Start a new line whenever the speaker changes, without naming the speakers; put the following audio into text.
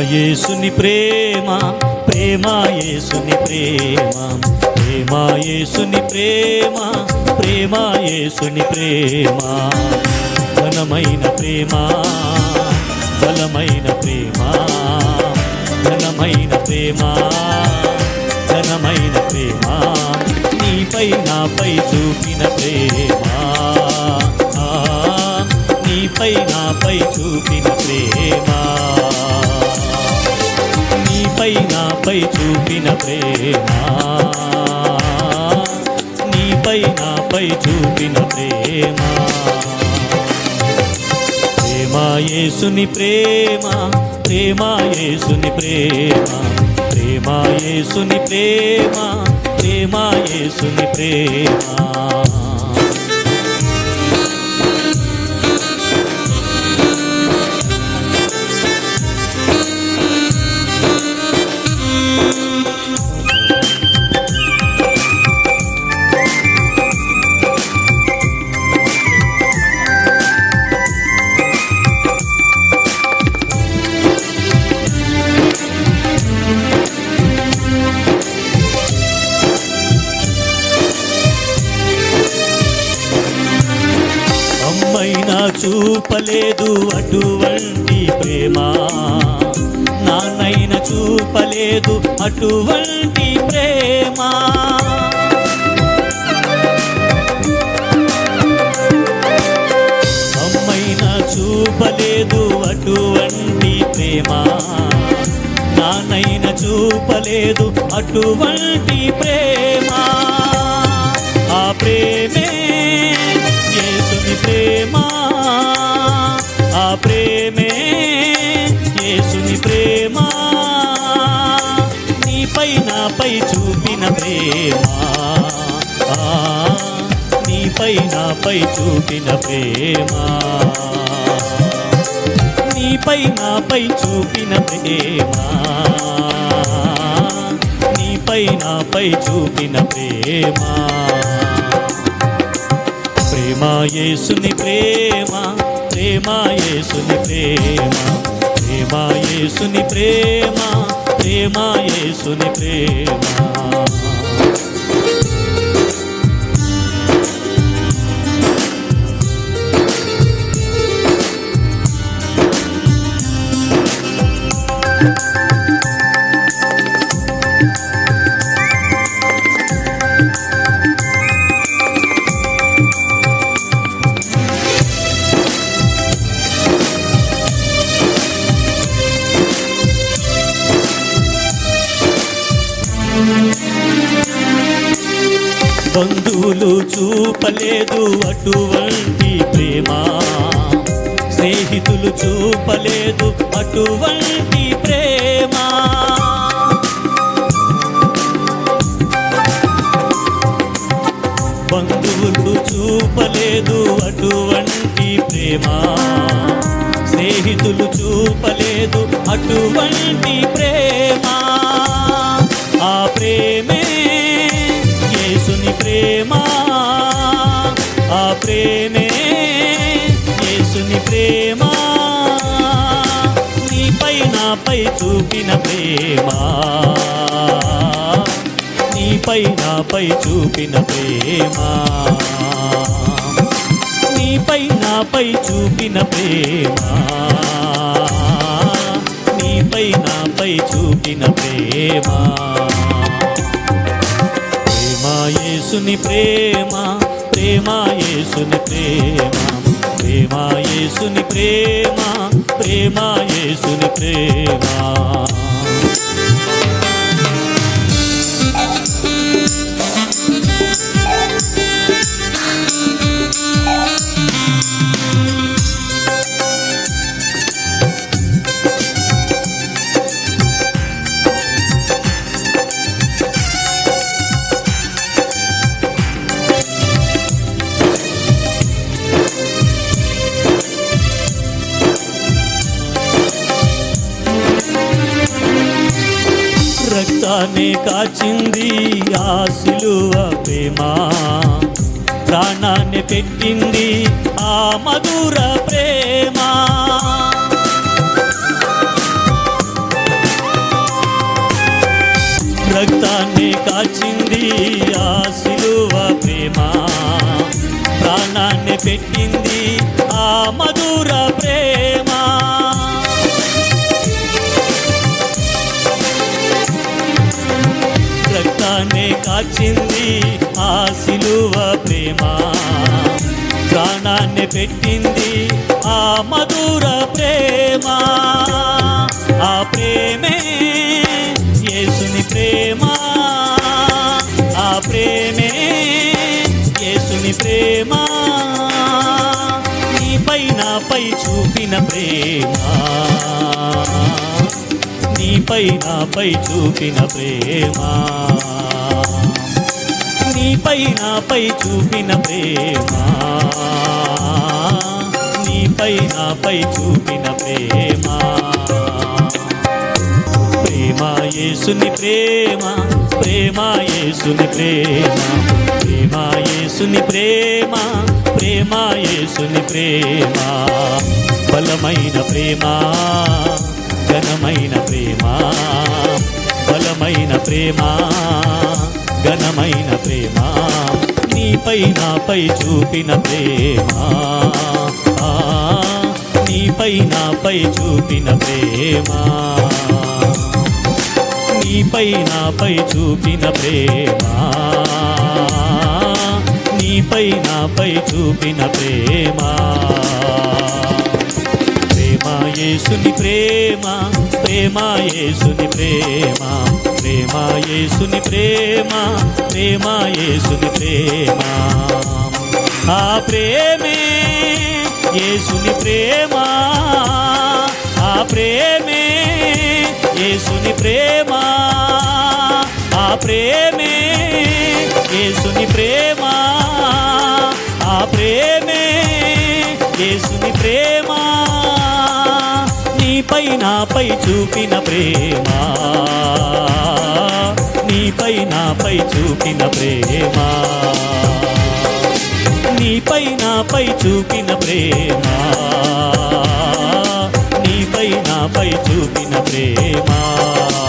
యేసుని ప్రేమ ప్రేమ యేసుని ప్రేమ ప్రేమ యేసుని ప్రేమ ప్రేమ యేసుని ప్రేమ ఘనమైన ప్రేమ బలమైన ప్రేమ ఘనమైన ప్రేమ ఘనమైన ప్రేమ నీపై నాపై చూపిన ప్రేమ ఆ, నీపై నాపై చూపిన ప్రేమ నీపై నాపై చూపిన ప్రేమ నీపై నాపై చూపిన ప్రేమ ప్రేమ యేసుని ప్రేమ ప్రేమ యేసుని ప్రేమ ప్రేమ యేసుని ప్రేమ ప్రేమ యేసుని ప్రేమ అమ్మైనా చూపలేదు అటువంటి ప్రేమ నాన్నైనా చూపలేదు అటువంటి ప్రేమ అమ్మైనా చూపలేదు అటువంటి ప్రేమ నాన్నైనా చూపలేదు అటువంటి ప్రేమ ఆ ప్రేమే యేసుని ప్రేమ ఆ ప్రేమే యేసుని ప్రేమ నీపై నాపై చూపిన ప్రేమ ఆ, నీపై నాపై చూపిన ప్రేమ నీపై నాపై చూపిన ప్రేమ నీపై నాపై చూపిన ప్రేమ ప్రేమ యేసుని ప్రేమ ప్రేమ యేసుని ప్రేమ ప్రేమ యేసుని ప్రేమ ప్రేమ యేసుని ప్రేమ బంధువులు చూపలేదు అటువంటి ప్రేమ స్నేహితులు చూపలేదు అటువంటి ప్రేమ బంధువులు చూపలేదు అటువంటి ప్రేమ స్నేహితులు చూపలేదు అటువంటి ప్రేమ ఆ ప్రేమే యేసుని ప్రేమ ఆ ప్రేమే యేసుని ప్రేమ నీపై నాపై చూపిన ప్రేమ నీపై నాపై చూపిన ప్రేమ నీపై నాపై చూపిన ప్రేమ నీపై నాపై చూపిన ప్రేమ ప్రేమ యేసుని ప్రేమ ప్రేమ యేసుని ప్రేమ ప్రేమ యేసుని ప్రేమ ప్రేమ యేసుని ప్రేమ రక్తాన్ని కాచింది ఆ సిలువ ప్రేమ ప్రాణాన్ని పెట్టింది ఆ మధుర ప్రేమ రక్తాన్ని కాచింది ఆ సిలువ ప్రేమ ప్రాణాన్ని పెట్టింది ఆ మధుర ప్రేమ రక్తాన్ని కాచింది ఆ సిలువ ప్రేమ ప్రాణాన్ని పెట్టింది ఆ మధుర ప్రేమ ఆ ప్రేమే యేసుని ప్రేమ ఆ ప్రేమే యేసుని ప్రేమ నీపై నాపై చూపిన ప్రేమ నీపై నాపై చూపిన ప్రేమ నీపై నాపై చూపిన ప్రేమ నీపై నాపై చూపిన ప్రేమ ప్రేమ యేసుని ప్రేమ ప్రేమ యేసుని ప్రేమ ప్రేమ యేసుని ప్రేమ ప్రేమ యేసుని ప్రేమ బలమైన ప్రేమ ఘనమైన ప్రేమ బలమైన ప్రేమ ఘనమైన ప్రేమ నీపై నాపై చూపిన ప్రేమ ఆ, నీపై నాపై చూపిన ప్రేమ నీపై నాపై చూపిన ప్రేమ నీపై నాపై చూపిన ప్రేమ ప్రేమ యేసుని ప్రేమ ప్రేమ యేసుని ప్రేమ ప్రేమ యేసుని ప్రేమ ప్రేమ యేసుని ప్రేమ ఆ ప్రేమే యేసుని ప్రేమ ఆ ప్రేమే యేసుని ప్రేమ ఆ ప్రేమే యేసుని ప్రేమ ఆ ప్రేమే యేసుని ప్రేమ నీపై నాపై చూపిన ప్రేమ నీపై నాపై చూపిన ప్రేమ నీపై నాపై చూపిన ప్రేమ నీపై నాపై చూపిన ప్రేమ